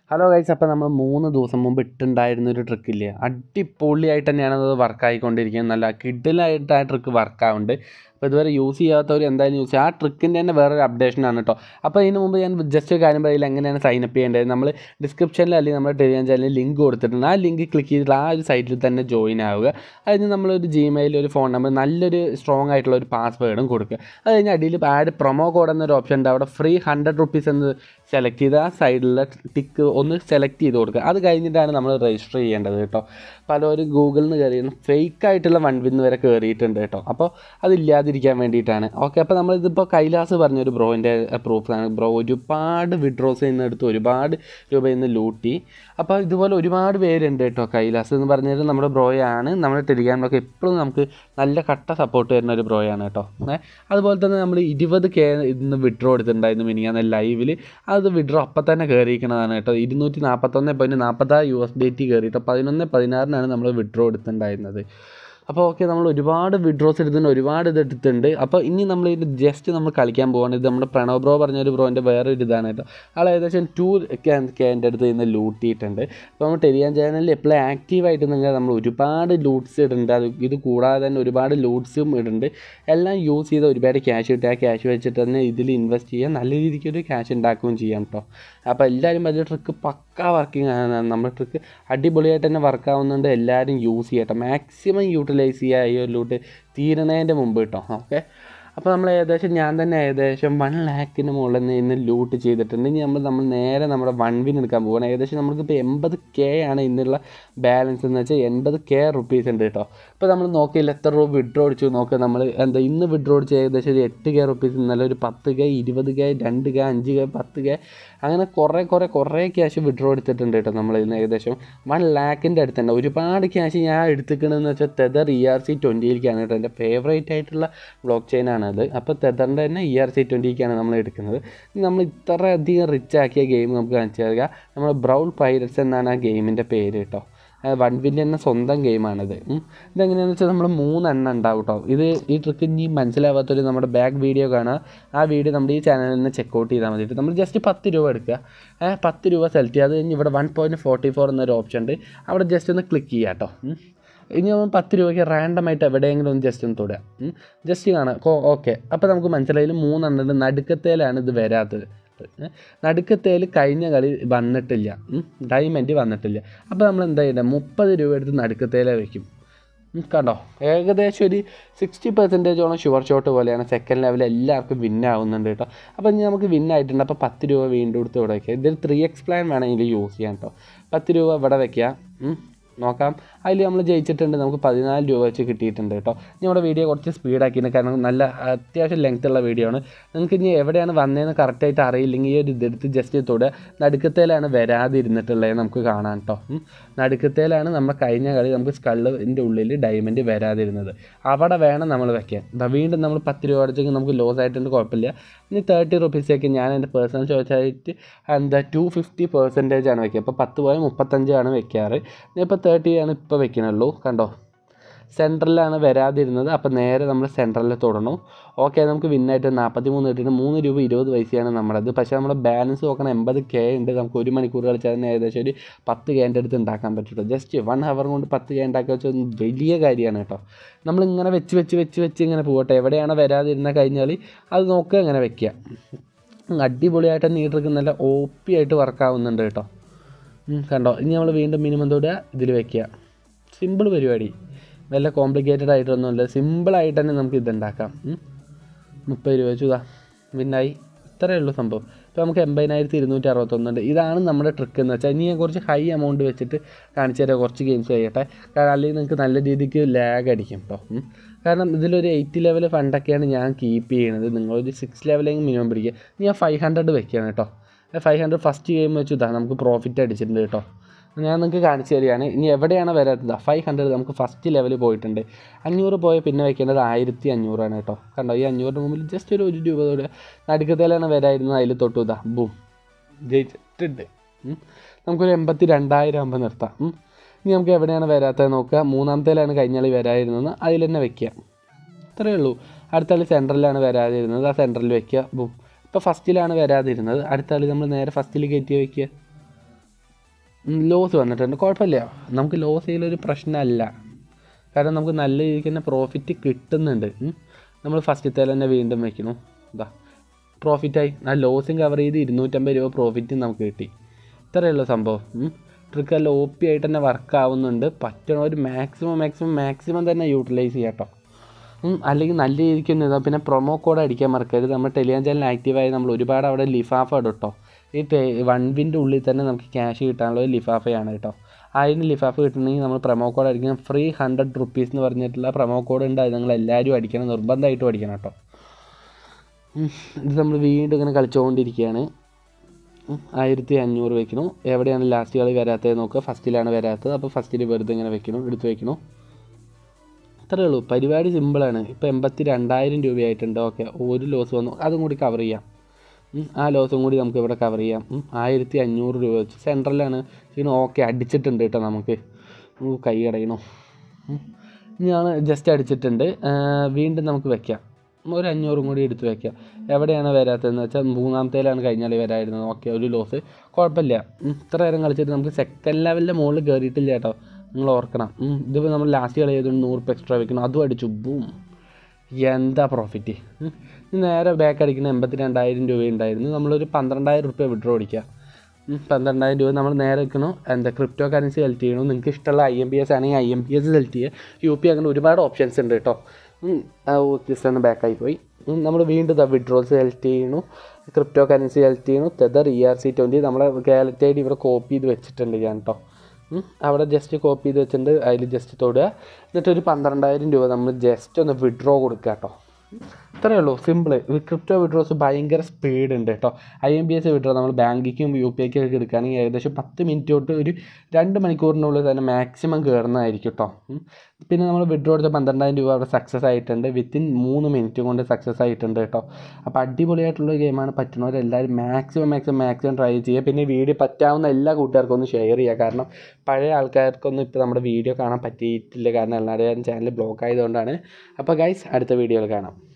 Hello guys അപ്പോൾ നമ്മൾ മൂന്ന് ദിവസം മുമ്പ് ഇട്ടുണ്ടായിരുന്ന ഒരു ട്രിക്കില്ലേ അടിപൊളിയായിട്ട് തന്നെയാണ് അത് വർക്ക് ആയിക്കൊണ്ടിരിക്കുന്നത് നല്ല കിഡിലായിട്ട് ആ ട്രിക്ക് വർക്ക് ആവുന്നുണ്ട് അപ്പോൾ ഇതുവരെ യൂസ് ചെയ്യാത്തവർ എന്തായാലും യൂസ് ചെയ്യുക ആ ട്രിക്കിൻ്റെ തന്നെ വേറൊരു അപ്ഡേഷനാണ് കേട്ടോ അപ്പോൾ ഇതിന് മുമ്പ് ഞാൻ ജസ്റ്റ് ഒരു കാര്യം പറയില്ല എങ്ങനെയാണ് സൈൻ അപ്പ് ചെയ്യേണ്ടത് നമ്മൾ ഡിസ്ക്രിപ്ഷനിൽ അല്ലെങ്കിൽ നമ്മുടെ ടെലിഗ്രാം ചാനലിൽ ലിങ്ക് കൊടുത്തിട്ടുണ്ട് ആ ലിങ്ക് ക്ലിക്ക് ചെയ്തിട്ട് ആ ഒരു സൈറ്റിൽ തന്നെ ജോയിൻ ആവുക അതിന് നമ്മളൊരു ജിമെയിൽ ഒരു ഫോൺ നമ്പർ നല്ലൊരു സ്ട്രോങ് ആയിട്ടുള്ള ഒരു പാസ്വേഡും കൊടുക്കുക അത് കഴിഞ്ഞ് അടിയിൽ ആഡ് പ്രൊമോ കോഡ് എന്നൊരു ഓപ്ഷൻ ഉണ്ട് അവിടെ ഫ്രീ ഹൺഡ്രഡ് റുപ്പീസ് എന്ന് സെലക്ട് ചെയ്ത് ആ സൈഡിലുള്ള ടിക്ക് ഒന്ന് സെലക്ട് ചെയ്ത് കൊടുക്കുക അത് കഴിഞ്ഞിട്ടാണ് നമ്മൾ രജിസ്റ്റർ ചെയ്യേണ്ടത് കേട്ടോ പലരും ഗൂഗിളിൽ നിന്ന് കയറി ഫേക്ക് ആയിട്ടുള്ള വൺ വിന്ന് വരെ കയറിയിട്ടുണ്ട് കേട്ടോ അപ്പോൾ അതില്ലാതിരിക്കാൻ വേണ്ടിയിട്ടാണ് ഓക്കെ അപ്പോൾ നമ്മളിതിപ്പോൾ കൈലാസ് പറഞ്ഞൊരു ബ്രോയിൻ്റെ പ്രൂഫാണ് ബ്രോ ഒരുപാട് വിഡ്രോസ് ചെയ്യുന്ന എടുത്ത് ഒരുപാട് രൂപയിൽ നിന്ന് ലൂട്ടി അപ്പോൾ ഇതുപോലെ ഒരുപാട് പേരുണ്ട് കേട്ടോ കൈലാസ് എന്ന് പറഞ്ഞത് നമ്മുടെ ബ്രോയാണ് നമ്മുടെ ടെലിഗ്രാമിലൊക്കെ എപ്പോഴും നമുക്ക് നല്ല കട്ട സപ്പോർട്ട് തരുന്ന ഒരു ബ്രോയാണ് കേട്ടോ ഏ, അതുപോലെ തന്നെ നമ്മൾ ഇരുപത് കെ ഇന്ന് വിഡ്രോ എടുത്തിട്ടുണ്ടായിരുന്നു മിനിങ്ങാന്ന് ലൈവിൽ അത് വിഡ്രോ അപ്പം തന്നെ കയറിയിരിക്കുന്നതാണ് കേട്ടോ ഇരുന്നൂറ്റി നാൽപ്പത്തൊന്ന് പോയിൻറ്റ് നാൽപ്പത്താറ് യു എസ് ഡി ടി കയറിയിട്ട് പതിനൊന്ന് പതിനാറിനാണ് നമ്മൾ വിഡ്രോ എടുത്തിട്ടുണ്ടായിരുന്നത് അപ്പോൾ ഓക്കെ നമ്മൾ ഒരുപാട് വിഡ്രോസ് എടുത്തിട്ടുണ്ട് ഒരുപാട് ഇത് എടുത്തിട്ടുണ്ട് അപ്പോൾ ഇനി നമ്മൾ ഇത് ജസ്റ്റ് നമ്മൾ കളിക്കാൻ പോവാണ് ഇത് നമ്മുടെ പ്രണവ് ബ്രോ പറഞ്ഞൊരു ബ്രോൻ്റെ വേറെ ഒരു ഇതാണ് കേട്ടോ ആൾ ഏകദേശം ടു കേൻ്റെ അടുത്ത് നിന്ന് ലൂട്ടിയിട്ടുണ്ട് അപ്പോൾ നമ്മൾ ടെലിയാൻ ചാനലിൽ എപ്പോഴും ആക്റ്റീവായിട്ട് നിങ്ങൾ നമ്മൾ ഒരുപാട് ലൂട്ട്സ് ഇടുന്നുണ്ട് അത് ഇത് കൂടാതെ തന്നെ ഒരുപാട് ലൂട്ട്സും ഇടുന്നുണ്ട് എല്ലാം യൂസ് ചെയ്ത് ഒരുപാട് ക്യാഷ് കിട്ടുക ആ ക്യാഷ് വെച്ചിട്ട് തന്നെ ഇതിൽ ഇൻവെസ്റ്റ് ചെയ്യാൻ നല്ല രീതിക്ക് ഒരു ക്യാഷ് ഉണ്ടാക്കുകയും ചെയ്യാം കേട്ടോ അപ്പോൾ എല്ലാവരും അതിൻ്റെ ട്രിക്ക് പക്കാ വർക്കിംഗ് ആണ് നമ്മുടെ ട്രിക്ക് അടിപൊളിയായിട്ട് തന്നെ വർക്ക് ആവുന്നുണ്ട് എല്ലാവരും യൂസ് ചെയ്യട്ടെ മാക്സിമം യൂട്ടിലൈസ് ചെയ്യുക ഈ ഒരു ലൂട്ട് തീരണതിൻ്റെ മുമ്പ് കേട്ടോ ഓക്കെ അപ്പോൾ നമ്മൾ ഏകദേശം ഞാൻ തന്നെ ഏകദേശം വൺ ലാക്കിന് മുകളിൽ നിന്ന് ഇന്ന് ലൂട്ട് ചെയ്തിട്ടുണ്ട് ഇനി നമ്മൾ നമ്മൾ നേരെ നമ്മുടെ വൺ വിൻ എടുക്കാൻ പോകണം ഏകദേശം നമുക്കിപ്പോൾ എൺപത് കെ ആണ് ഇന്നുള്ള ബാലൻസ് എന്ന് വെച്ചാൽ എൺപത് കെ റുപ്പീസ് ഉണ്ട് കേട്ടോ ഇപ്പോൾ നമ്മൾ നോക്കിയില്ല എത്ര രൂപ വിഡ്രോ അടിച്ചു നോക്കുക നമ്മൾ എന്താ ഇന്ന് വിഡ്രോ അടിച്ച് ഏകദേശം ഒരു എട്ട് കെ റുപ്പീസ് ഇന്നലെ ഒരു പത്ത് കെ ഇരുപത് കെ രണ്ട് കെ അഞ്ച് കെ പത്ത് കെ അങ്ങനെ കുറേ കുറേ കുറേ ക്യാഷ് വിഡ്രോ എടുത്തിട്ടുണ്ട് കേട്ടോ നമ്മൾ ഇന്ന് ഏകദേശം വൺ ലാക്കിൻ്റെ അടുത്തുണ്ട് ഒരുപാട് ക്യാഷ് ഞാൻ എടുത്തിക്കണമെന്ന് വെച്ചാൽ തെതർ ഇ ആർ സി ട്വൻറ്റിയിലേക്കാണ് കേട്ടോ എൻ്റെ ഫേവറേറ്റ് ആയിട്ടുള്ള ബ്ലോക്ക് ചെയിൻ ആണത് അപ്പോൾ തെതറിൻ്റെ തന്നെ ഇ ആർ സി ട്വൻറ്റിക്കാണ് നമ്മൾ എടുക്കുന്നത് ഇനി നമ്മൾ ഇത്ര അധികം റിച്ച് ആക്കിയ ഗെയിം നമുക്ക് കാണിച്ചു തരിക നമ്മൾ ബ്രൗൾ പൈററ്റ്സ് എന്നാണ് ആ ഗെയിമിൻ്റെ പേര് കേട്ടോ വൺ വിൻ്റെ തന്നെ സ്വന്തം ഗെയിമാണിത് ഉം. ഇതെങ്ങനെയാണെന്ന് വെച്ചാൽ നമ്മൾ മൂന്നെണ്ണം ഉണ്ടാവും കേട്ടോ ഇത് ഈ ട്രിക്ക് ഇനി മനസ്സിലാവാത്തൊരു നമ്മുടെ ബാക്ക് വീഡിയോ കാണുക ആ വീഡിയോ നമ്മുടെ ഈ ചാനലിൽ നിന്ന് ചെക്കൗട്ട് ചെയ്താൽ മതി നമ്മൾ ജസ്റ്റ് പത്ത് രൂപ എടുക്കുക ഏ, പത്ത് രൂപ സെലക്ട് ചെയ്യുക അത് കഴിഞ്ഞ് ഇവിടെ വൺ പോയിൻറ്റ് ഫോർട്ടി ഫോർ എന്നൊരു ഓപ്ഷൻ ഉണ്ട് അവിടെ ജസ്റ്റ് ഒന്ന് ക്ലിക്ക് ചെയ്യുക കേട്ടോ ഉം. ഇനി നമ്മൾ പത്ത് രൂപയ്ക്ക് റാൻഡമായിട്ട് എവിടെയെങ്കിലും ഒന്ന് ജസ്റ്റ് ഒന്ന് തൊടുക ജസ്റ്റ് കാണാം ഓക്കെ അപ്പോൾ നമുക്ക് മനസ്സിലായാലും മൂന്നെണ്ണം നടുക്കത്തേലാണ് ഇത് വരാത്തത് ഏ, നടുക്കത്തേൽ കഴിഞ്ഞ കളി വന്നിട്ടില്ല ഡയമണ്ട് വന്നിട്ടില്ല അപ്പോൾ നമ്മൾ എന്താ ചെയ്യുക മുപ്പത് രൂപ എടുത്ത് നടുക്കത്തേലെ വെക്കും ഉം, കണ്ടോ ഏകദേശം ഒരു സിക്സ്റ്റി പെർസെൻറ്റേജോളം ഷുവർ ഷോട്ട് പോലെയാണ് സെക്കൻഡ് ലെവൽ എല്ലാവർക്കും വിൻ ആവുന്നുണ്ട് കേട്ടോ അപ്പോൾ ഇനി നമുക്ക് വിൻ ആയിട്ടുണ്ട് അപ്പോൾ പത്ത് രൂപ വീണ്ടും എടുത്ത് ഇവിടെ വയ്ക്കുക ഇതിൽ ത്രീ എക്സ് പ്ലാൻ വേണമെങ്കിൽ യൂസ് ചെയ്യാം കേട്ടോ പത്ത് രൂപ ഇവിടെ വയ്ക്കുക ഉം, നോക്കാം അതിൽ നമ്മൾ ജയിച്ചിട്ടുണ്ട് നമുക്ക് പതിനാല് രൂപ വെച്ച് കിട്ടിയിട്ടുണ്ട് കേട്ടോ ഇനി നമ്മുടെ വീഡിയോ കുറച്ച് സ്പീഡാക്കിയിട്ട് കാരണം നല്ല അത്യാവശ്യം ലെങ്ത് ഉള്ള വീഡിയോ ആണ് നിങ്ങൾക്ക് ഇനി എവിടെയാണ് വന്നതെന്ന് കറക്റ്റായിട്ട് അറിയില്ലെങ്കിൽ ഈ ഒരു ഇതെടുത്ത് ജസ്റ്റ് തൊടുക നടുക്കത്തേലാണ് വരാതിരുന്നിട്ടുള്ളത് നമുക്ക് കാണാം കേട്ടോ ഉം. നടുക്കത്തേലാണ് നമ്മുടെ കഴിഞ്ഞ കളി നമുക്ക് സ്കള്ളിൻ്റെ ഉള്ളിൽ ഡയമണ്ട് വരാതിരുന്നത് അവിടെ വേണം നമ്മൾ വെക്കാൻ ദാ വീണ്ടും നമ്മൾ പത്ത് രൂപ അടിച്ചെങ്കിൽ നമുക്ക് ലോസ് ആയിട്ടുണ്ട് കുഴപ്പമില്ല ഇനി തേർട്ടി റുപ്പീസൊക്കെ ഞാൻ എൻ്റെ പേഴ്സണൽ ചോയ്സ് ആയിട്ട് എന്താ ടു ഫിഫ്റ്റി പെർസെൻറ്റേജ് ആണ് വെക്കുക അപ്പോൾ പത്ത് പോയാൽ മുപ്പത്തഞ്ചാണ് വെക്കാറ് ഇപ്പോൾ തേർട്ടി ആണ് ഇപ്പോൾ വെക്കണുള്ളൂ കണ്ടോ സെൻട്രലിലാണ് വരാതിരുന്നത് അപ്പോൾ നേരെ നമ്മൾ സെൻട്രലിൽ തൊടണം ഓക്കെ നമുക്ക് വിന്നായിട്ട് നാൽപ്പത്തി മൂന്ന് കിട്ടിയിട്ട് മൂന്ന് രൂപ ഇരുപത് പൈസയാണ് നമ്മുടേത് പക്ഷേ നമ്മുടെ ബാലൻസ് നോക്കണം എൺപത് കെ ഉണ്ട് നമുക്ക് ഒരു മണിക്കൂർ കളിച്ചാൽ തന്നെ ഏകദേശം ഒരു പത്ത് കേൻ്റെ അടുത്ത് ഉണ്ടാക്കാൻ പറ്റുള്ളൂ ജസ്റ്റ് വൺ ഹവർ കൊണ്ട് പത്ത് കെ ഉണ്ടാക്കി വെച്ചാൽ വലിയ കാര്യമാണ് കേട്ടോ നമ്മളിങ്ങനെ വെച്ച് വെച്ച് വെച്ച് വെച്ച് ഇങ്ങനെ പോകട്ടെ എവിടെയാണ് വരാതിരുന്ന കഴിഞ്ഞാൽ അത് നോക്കുക ഇങ്ങനെ വെക്കുക അടിപൊളിയായിട്ട് നീട്ടിർക്ക് നല്ല ഒ പി ആയിട്ട് വർക്കാവുന്നുണ്ട് കേട്ടോ ഉം, കണ്ടോ ഇനി നമ്മൾ വീണ്ടും മിനിമം തൊടുക ഇതിൽ വെക്കുക സിമ്പിൾ പരിപാടി വല്ല കോംപ്ലിക്കേറ്റഡ് ആയിട്ടൊന്നുമില്ല സിമ്പിളായിട്ട് തന്നെ നമുക്ക് ഇതുണ്ടാക്കാം ഉം. മുപ്പത് രൂപ വെച്ചു ഇതാ പിന്നായി ഇത്രയേ ഉള്ളൂ സംഭവം ഇപ്പോൾ നമുക്ക് എൺപതിനായിരത്തി ഇരുന്നൂറ്റി അറുപത്തൊന്നുണ്ട് ഇതാണ് നമ്മുടെ ട്രിക്ക് എന്ന് വെച്ചാൽ ഇനി ഞാൻ കുറച്ച് ഹൈ എമൗണ്ട് വെച്ചിട്ട് കാണിച്ചു തരാം കുറച്ച് ഗെയിംസ് കഴിയട്ടെ കാരണം അല്ലെങ്കിൽ നിങ്ങൾക്ക് നല്ല രീതിക്ക് ലാഗ് അടിക്കും കേട്ടോ ഉം. കാരണം ഇതിലൊരു എയ്റ്റ് ലെവൽ ഫണ്ടൊക്കെയാണ് ഞാൻ കീപ്പ് ചെയ്യുന്നത് നിങ്ങളൊരു സിക്സ് ലെവലെങ്കിൽ മിനിമം പിടിക്കുക ഇനി ഞാൻ ഫൈവ് ഹൺഡ്രഡ് വെക്കുകയാണ് കേട്ടോ ഫൈവ് ഹൺഡ്രഡ് ഫസ്റ്റ് ഗെയിം വെച്ച് ഇതാ നമുക്ക് പ്രോഫിറ്റ് അടിച്ചിട്ടുണ്ട് കേട്ടോ ഞാൻ നിങ്ങൾക്ക് കാണിച്ചു തരികയാണ് ഇനി എവിടെയാണ് വരാത്തത് ഫൈവ് ഹൺഡ്രഡ് നമുക്ക് ഫസ്റ്റ് ലെവൽ പോയിട്ടുണ്ട് അഞ്ഞൂറ് പോയ പിന്നെ വെക്കേണ്ടത് ആയിരത്തി അഞ്ഞൂറാണ് കേട്ടോ കണ്ടോ ഈ അഞ്ഞൂറിന് മുമ്പിൽ ജസ്റ്റ് ഒരു ഒരു രൂപ തൊട്ട് നടുക്കത്തേലാണ് വരായിരുന്നത് അതിൽ തൊട്ടു ഇതാ ബൂം ജയിച്ചിട്ടുണ്ട് ഉം. നമുക്കൊരു എൺപത്തി രണ്ടായിരം ആകുമ്പോൾ നിർത്താം ഉം. ഇനി നമുക്ക് എവിടെയാണ് വരാത്തത് നോക്കുക മൂന്നാമത്തേലാണ് കഴിഞ്ഞ കളി വരാതിരുന്നത് അതിൽ തന്നെ വെക്കുക ഇത്രയേ ഉള്ളൂ അടുത്ത കളി സെൻട്രലിലാണ് വരാതിരുന്നത് ആ സെൻട്രലിൽ വെക്കുക ബും ഇപ്പോൾ ഫസ്റ്റിലാണ് വരാതിരുന്നത് അടുത്ത കളി നമ്മൾ നേരെ ഫസ്റ്റിൽ കയറ്റി വെക്കുക ലോസ് വന്നിട്ടുണ്ട് കുഴപ്പമില്ല നമുക്ക് ലോസ് ചെയ്യലൊരു പ്രശ്നമല്ല കാരണം നമുക്ക് നല്ല രീതിക്ക് തന്നെ പ്രോഫിറ്റ് കിട്ടുന്നുണ്ട് നമ്മൾ ഫസ്റ്റത്തെ തന്നെ വീണ്ടും വെക്കുന്നു ഇതാ പ്രോഫിറ്റായി ആ ലോസും കവർ ചെയ്ത് ഇരുന്നൂറ്റമ്പത് രൂപ പ്രോഫിറ്റ് നമുക്ക് കിട്ടി ഇത്രയേ ഉള്ളൂ സംഭവം ട്രിക്ക് നല്ല ഒ പി ആയിട്ട് തന്നെ വർക്ക് ആവുന്നുണ്ട് പറ്റണ ഒരു മാക്സിമം മാക്സിമം മാക്സിമം തന്നെ യൂട്ടിലൈസ് ചെയ്യാം കേട്ടോ ഉം, അല്ലെങ്കിൽ നല്ല രീതിക്ക് ഒന്ന് ഇതാ പിന്നെ പ്രൊമോ കോഡ് അടിക്കാൻ മറക്കരുത് നമ്മൾ ടെലിഗ്രാം ചാനൽ ആക്റ്റീവായി നമ്മൾ ഒരുപാട് അവിടെ ലിഫാഫ ഇടും കേട്ടോ ഈ വൺ വിൻ്റെ ഉള്ളിൽ തന്നെ നമുക്ക് ക്യാഷ് കിട്ടാനുള്ള ഒരു ലിഫാഫയാണ് കേട്ടോ അതിന് ലിഫാഫ് കിട്ടണമെങ്കിൽ നമ്മൾ പ്രൊമോ കോഡ് അടിക്കണം ഫ്രീ ഹൺഡ്രഡ് റുപ്പീസ് എന്ന് പറഞ്ഞിട്ടുള്ള പ്രൊമോ കോഡ് ഉണ്ട് അത് നിങ്ങൾ എല്ലാവരും അടിക്കണം നിർബന്ധമായിട്ടും അടിക്കണം കേട്ടോ ഉം, ഇത് നമ്മൾ വീണ്ടും ഇങ്ങനെ കളിച്ചുകൊണ്ടിരിക്കുകയാണ് ഉം, ആയിരത്തി അഞ്ഞൂറ് വെക്കണം എവിടെയാണ് ലാസ്റ്റ് കളി വരാത്തത് നോക്കുക ഫസ്റ്റിലാണ് വരാത്തത് അപ്പോൾ ഫസ്റ്റിൽ വെറുതെ ഇങ്ങനെ വെക്കണം എടുത്ത് വെക്കണം അത്രേ ഉള്ളൂ പരിപാടി സിമ്പിളാണ് ഇപ്പോൾ എൺപത്തി രണ്ടായിരം രൂപയായിട്ടുണ്ട് ഓക്കെ ഒരു ലോസ് വന്നു അതും കൂടി കവർ ചെയ്യാം ഉം, ആ ലോസും കൂടി നമുക്ക് ഇവിടെ കവർ ചെയ്യാം ഉം, ആയിരത്തി അഞ്ഞൂറ് രൂപ വെച്ച് സെൻട്രലാണ് ഇതിന് ഓക്കെ അടിച്ചിട്ടുണ്ട് കേട്ടോ നമുക്ക് ഉം, കൈ അടയണോ ഞാൻ ജസ്റ്റ് അടിച്ചിട്ടുണ്ട് ആ, വീണ്ടും നമുക്ക് വെക്കാം ഒരു അഞ്ഞൂറും കൂടി എടുത്ത് വെക്കാം എവിടെയാണ് വരാത്തതെന്ന് വെച്ചാൽ മൂന്നാമത്തേലാണ് കഴിഞ്ഞ കളി വരായിരുന്നത് ഓക്കെ ഒരു ലോസ് കുഴപ്പമില്ല ഉം, ഇത്ര നേരം കളിച്ചിട്ട് നമുക്ക് സെക്കൻഡ് ലെവലിൻ്റെ മുകളിൽ കയറിയിട്ടില്ല കേട്ടോ നിങ്ങൾ ഓർക്കണം ഉം, ഇതിപ്പോൾ നമ്മൾ ലാസ്റ്റ് കളി ചെയ്തുകൊണ്ട് നൂറ് രൂപ എക്സ്ട്രാ വെക്കണം അതും അടിച്ചു ബൂം എന്താ പ്രോഫിറ്റ് നേരെ ബാക്ക് അടിക്കുന്ന എൺപത്തി രണ്ടായിരം രൂപ ഉണ്ടായിരുന്നു നമ്മളൊരു പന്ത്രണ്ടായിരം റുപ്യ വിഡ്രോ അടിക്കുക ഉം, പന്ത്രണ്ടായിരം രൂപ നമ്മൾ നേരെ വെക്കണം എന്താ ക്രിപ്റ്റോ കറൻസി സെലക്ട് ചെയ്യണം നിങ്ങൾക്ക് ഇഷ്ടമുള്ള ഐ എം പി എസ് ആണെങ്കിൽ I M P S select ചെയ്യുക യു പി അങ്ങനെ ഒരുപാട് ഓപ്ഷൻസ് ഉണ്ട് കേട്ടോ ജസ്റ്റ് ഒന്ന് ബാക്കായി പോയി നമ്മൾ വീണ്ടും വിഡ്രോൾ സെലക്ട് ചെയ്യണു ക്രിപ്റ്റോ കറൻസി സെലക്ട് ചെയ്യണു tether E R C twenty നമ്മളെ ഗാലറ്റ് ഐ ഡി ഇവിടെ കോപ്പി ചെയ്ത് വെച്ചിട്ടുണ്ട് ഞാൻ കേട്ടോ ഉം, അവിടെ ജസ്റ്റ് കോപ്പി ചെയ്ത് വെച്ചിട്ടുണ്ട് അതിൽ ജസ്റ്റ് തൊടുക എന്നിട്ട് ഒരു പന്ത്രണ്ടായിരം രൂപ നമ്മൾ ജസ്റ്റ് ഒന്ന് വിഡ്രോ കൊടുക്കുക കേട്ടോ ഇത്രയേ ഉള്ളൂ സിമ്പിൾ ക്രിപ്റ്റോ വിഡ്രോസ് ഭയങ്കര സ്പീഡ് ഉണ്ട് കേട്ടോ I M P S withdraw നമ്മൾ ബാങ്കിക്കും യു പി ഐക്കും ഒക്കെ എടുക്കുകയാണെങ്കിൽ ഏകദേശം പത്ത് മിനിറ്റ് തൊട്ട് ഒരു രണ്ട് മണിക്കൂറിനുള്ളിൽ തന്നെ മാക്സിമം കയറുന്നതായിരിക്കും കേട്ടോ ഉം. പിന്നെ നമ്മൾ വിഡ്രോ എടുത്ത പന്ത്രണ്ടായിരം രൂപ അവിടെ സക്സസ് ആയിട്ടുണ്ട് വിത്തിൻ മൂന്ന് മിനിറ്റ് കൊണ്ട് സക്സസ് ആയിട്ടുണ്ട് കേട്ടോ അപ്പോൾ അടിപൊളിയായിട്ടുള്ള ഗെയിമാണ് പറ്റുന്നവരെല്ലാവരും മാക്സിമം മാക്സിമം മാക്സിമം ട്രൈ ചെയ്യുക പിന്നെ വീഡിയോ പറ്റാവുന്ന എല്ലാ കൂട്ടുകാർക്കും ഒന്ന് ഷെയർ ചെയ്യുക കാരണം പഴയ ആൾക്കാർക്കൊന്നും ഇപ്പോൾ നമ്മുടെ വീഡിയോ കാണാൻ പറ്റിയിട്ടില്ല കാരണം എല്ലാവരുടെയും ചാനൽ ബ്ലോക്ക് ആയതുകൊണ്ടാണ് അപ്പോൾ ഗൈസ് അടുത്ത വീഡിയോയിൽ കാണാം